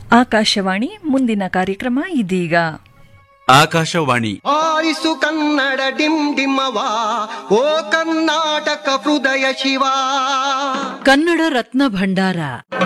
ಆಕಾಶವಾಣಿ ಮುಂದಿನ ಕಾರ್ಯಕ್ರಮ ಇದೀಗ ಆಕಾಶವಾಣಿ ಆರಿಸು ಕನ್ನಡ ಡಿಮ್ ಡಿಮ್ಮವ ಓ ಕರ್ನಾಟಕ ಹೃದಯ ಶಿವ ಕನ್ನಡ ರತ್ನ ಭಂಡಾರ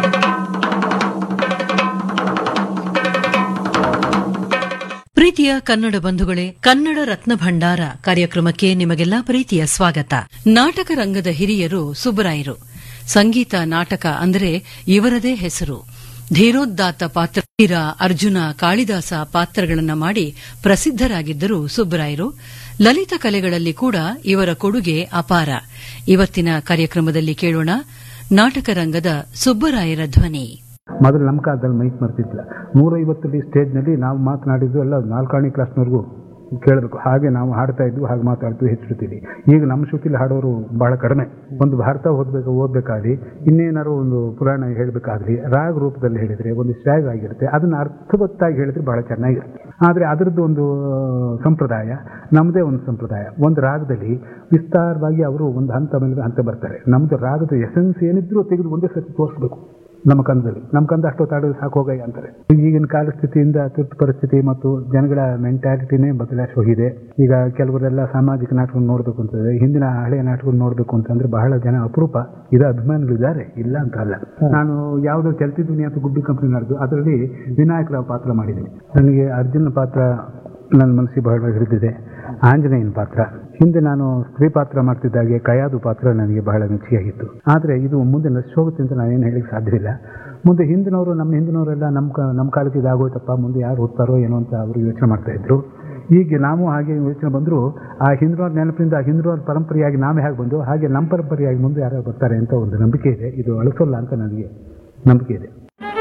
ಪ್ರೀತಿಯ ಕನ್ನಡ ಬಂಧುಗಳೇ ಕನ್ನಡ ರತ್ನ ಭಂಡಾರ ಕಾರ್ಯಕ್ರಮಕ್ಕೆ ನಿಮಗೆಲ್ಲ ಪ್ರೀತಿಯ ಸ್ವಾಗತ ನಾಟಕ ರಂಗದ ಹಿರಿಯರು ಸುಬ್ಬರಾಯರು ಸಂಗೀತ ನಾಟಕ ಅಂದರೆ ಇವರದೇ ಹೆಸರು ಧೀರೋದ್ದಾತ ಪಾತ್ರ ವೀರ ಅರ್ಜುನ ಕಾಳಿದಾಸ ಪಾತ್ರಗಳನ್ನ ಮಾಡಿ ಪ್ರಸಿದ್ಧರಾಗಿದ್ದರು ಸುಬ್ಬರಾಯರು ಲಲಿತ ಕಲೆಗಳಲ್ಲಿ ಕೂಡ ಇವರ ಕೊಡುಗೆ ಅಪಾರ ಇವತ್ತಿನ ಕಾರ್ಯಕ್ರಮದಲ್ಲಿ ಕೇಳೋಣ ನಾಟಕ ರಂಗದ ಸುಬ್ಬರಾಯರ ಧ್ವನಿ ಮೊದಲು ನಮ್ಮ ಕಾಲದಲ್ಲಿ ಮೈಕ್ ಬರ್ತಿದ್ದಿಲ್ಲ ನೂರೈವತ್ತಡಿ ಸ್ಟೇಜ್ನಲ್ಲಿ ನಾವು ಮಾತನಾಡಿದ್ದು ಎಲ್ಲ ನಾಲ್ಕಾಣಿ ಕ್ಲಾಸ್ನವರೆಗೂ ಕೇಳಬೇಕು ಹಾಗೆ ನಾವು ಹಾಡ್ತಾ ಇದ್ವು ಹಾಗೆ ಮಾತಾಡ್ತೀವಿ ಹೆಚ್ಚಿರ್ತೀವಿ ಈಗ ನಮ್ಮ ಶ್ರುತಿಲಿ ಹಾಡೋರು ಬಹಳ ಕಡಿಮೆ ಒಂದು ಭಾರತ ಓದಬೇಕು ಓದಬೇಕಾಗಲಿ ಇನ್ನೇನಾದ್ರು ಒಂದು ಪುರಾಣ ಹೇಳಬೇಕಾಗಲಿ ರಾಗ ರೂಪದಲ್ಲಿ ಹೇಳಿದರೆ ಒಂದು ಶ್ರಾಗ ಆಗಿರುತ್ತೆ ಅದನ್ನು ಅರ್ಥವತ್ತಾಗಿ ಹೇಳಿದ್ರೆ ಬಹಳ ಚೆನ್ನಾಗಿರುತ್ತೆ ಆದರೆ ಅದರದ್ದು ಒಂದು ಸಂಪ್ರದಾಯ ನಮ್ಮದೇ ಒಂದು ಸಂಪ್ರದಾಯ ಒಂದು ರಾಗದಲ್ಲಿ ವಿಸ್ತಾರವಾಗಿ ಅವರು ಒಂದು ಹಂತ ಮೇಲೆ ಹಂತ ಬರ್ತಾರೆ ನಮ್ಮದು ರಾಗದ ಎಸೆನ್ಸ್ ಏನಿದ್ರೂ ತೆಗೆದು ಒಂದೇ ಸತಿ ತೋರಿಸ್ಬೇಕು ನಮ್ಮ ಕಂದದಲ್ಲಿ ನಮ್ಮ ಕಂದ ಅಷ್ಟೊತ್ತಾಡೋದು ಸಾಕೋಗಯ್ಯ ಅಂತಾರೆ ಈಗಿನ ಕಾಲ ಸ್ಥಿತಿಯಿಂದ ತುರ್ತು ಪರಿಸ್ಥಿತಿ ಮತ್ತು ಜನಗಳ ಮೆಂಟ್ಯಾಲಿಟಿನೇ ಬದಲಾಯಿಸಿ ಹೋಗಿದೆ ಈಗ ಕೆಲವರೆಲ್ಲ ಸಾಮಾಜಿಕ ನಾಟಕ ನೋಡಬೇಕು ಅಂತಂದ್ರೆ ಹಿಂದಿನ ಹಳೆಯ ನಾಟಕ ನೋಡಬೇಕು ಅಂತಂದ್ರೆ ಬಹಳ ಜನ ಅಪರೂಪ ಇದು ಅಭಿಮಾನಿಗಳಿದ್ದಾರೆ ಇಲ್ಲ ಅಂತ ಅಲ್ಲ ನಾನು ಯಾವುದೋ ಚಲತಿ ಧ್ವನಿ ಅಂತ ಗುಬ್ಬಿ ಕಂಪನಿ ನಡೆದು ಅದರಲ್ಲಿ ವಿನಾಯಕರ ಪಾತ್ರ ಮಾಡಿದ್ದೀನಿ ನನಗೆ ಅರ್ಜುನ ಪಾತ್ರ ನನ್ನ ಮನಸ್ಸಿಗೆ ಬಹಳ ಹಿಡಿದಿದೆ ಆಂಜನೇಯನ ಪಾತ್ರ ಹಿಂದೆ ನಾನು ಸ್ತ್ರೀ ಪಾತ್ರ ಮಾಡ್ತಿದ್ದಾಗೆ ಕಯಾದು ಪಾತ್ರ ನನಗೆ ಬಹಳ ಮೆಚ್ಚುಗೆಯಾಗಿತ್ತು ಆದರೆ ಇದು ಮುಂದೆ ನಶ್ ಹೋಗುತ್ತೆ ಅಂತ ನಾನೇನು ಹೇಳಲಿಕ್ಕೆ ಸಾಧ್ಯವಿಲ್ಲ ಮುಂದೆ ಹಿಂದಿನವರು ನಮ್ಮ ಹಿಂದಿನವರೆಲ್ಲ ನಮ್ಮ ಕ ನಮ್ಮ ಕಾಲಕ್ಕೆ ಇದಾಗೋಯ್ತಪ್ಪ ಮುಂದೆ ಯಾರು ಓದ್ತಾರೋ ಏನೋ ಅಂತ ಅವರು ಯೋಚನೆ ಮಾಡ್ತಾ ಇದ್ರು ಈಗ ನಾವು ಹಾಗೆ ಯೋಚನೆ ಬಂದರೂ ಆ ಹಿಂದಿನವ್ರ ನೆನಪಿನಿಂದ ಆ ಹಿಂದಿನವ್ರ ಪರಂಪರೆಯಾಗಿ ನಾವೇ ಹೇಗೆ ಬಂದು ಹಾಗೆ ನಮ್ಮ ಪರಂಪರೆಯಾಗಿ ಮುಂದೆ ಯಾರು ಬರ್ತಾರೆ ಅಂತ ಒಂದು ನಂಬಿಕೆ ಇದೆ ಇದು ಅಳಿಸೋಲ್ಲ ಅಂತ ನನಗೆ ನಂಬಿಕೆ ಇದೆ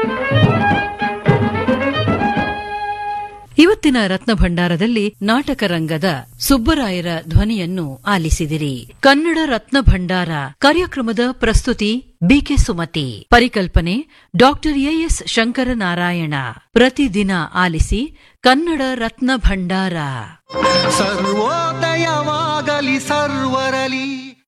ಇವತ್ತಿನ ರತ್ನ ಭಂಡಾರದಲ್ಲಿ ನಾಟಕ ರಂಗದ ಸುಬ್ಬರಾಯರ ಧ್ವನಿಯನ್ನು ಆಲಿಸಿದಿರಿ ಕನ್ನಡ ರತ್ನ ಭಂಡಾರ ಕಾರ್ಯಕ್ರಮದ ಪ್ರಸ್ತುತಿ ಬಿಕೆ ಸುಮತಿ ಪರಿಕಲ್ಪನೆ ಡಾಕ್ಟರ್ ಎಎಸ್ ಶಂಕರನಾರಾಯಣ ಪ್ರತಿದಿನ ಆಲಿಸಿ ಕನ್ನಡ ರತ್ನ ಭಂಡಾರ ಸರ್ವೋದಯವಾಗಲಿ ಸರ್ವರಲಿ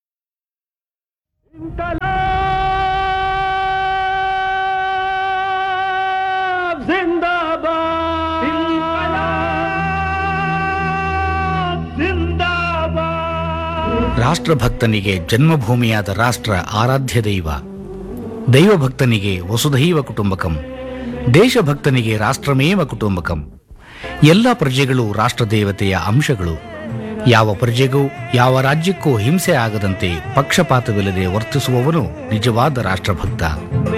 ರಾಷ್ಟ್ರಭಕ್ತನಿಗೆ ಜನ್ಮಭೂಮಿಯಾದ ರಾಷ್ಟ್ರ ಆರಾಧ್ಯ ದೈವ ದೈವಭಕ್ತನಿಗೆ ವಸುಧೈವ ಕುಟುಂಬಕಂ ದೇಶಭಕ್ತನಿಗೆ ರಾಷ್ಟ್ರಮೇವ ಕುಟುಂಬಕಂ ಎಲ್ಲ ಪ್ರಜೆಗಳು ರಾಷ್ಟ್ರದೇವತೆಯ ಅಂಶಗಳು ಯಾವ ಪ್ರಜೆಗೂ ಯಾವ ರಾಜ್ಯಕ್ಕೂ ಹಿಂಸೆ ಆಗದಂತೆ ಪಕ್ಷಪಾತವಿಲ್ಲದೆ ವರ್ತಿಸುವವನು ನಿಜವಾದ ರಾಷ್ಟ್ರಭಕ್ತ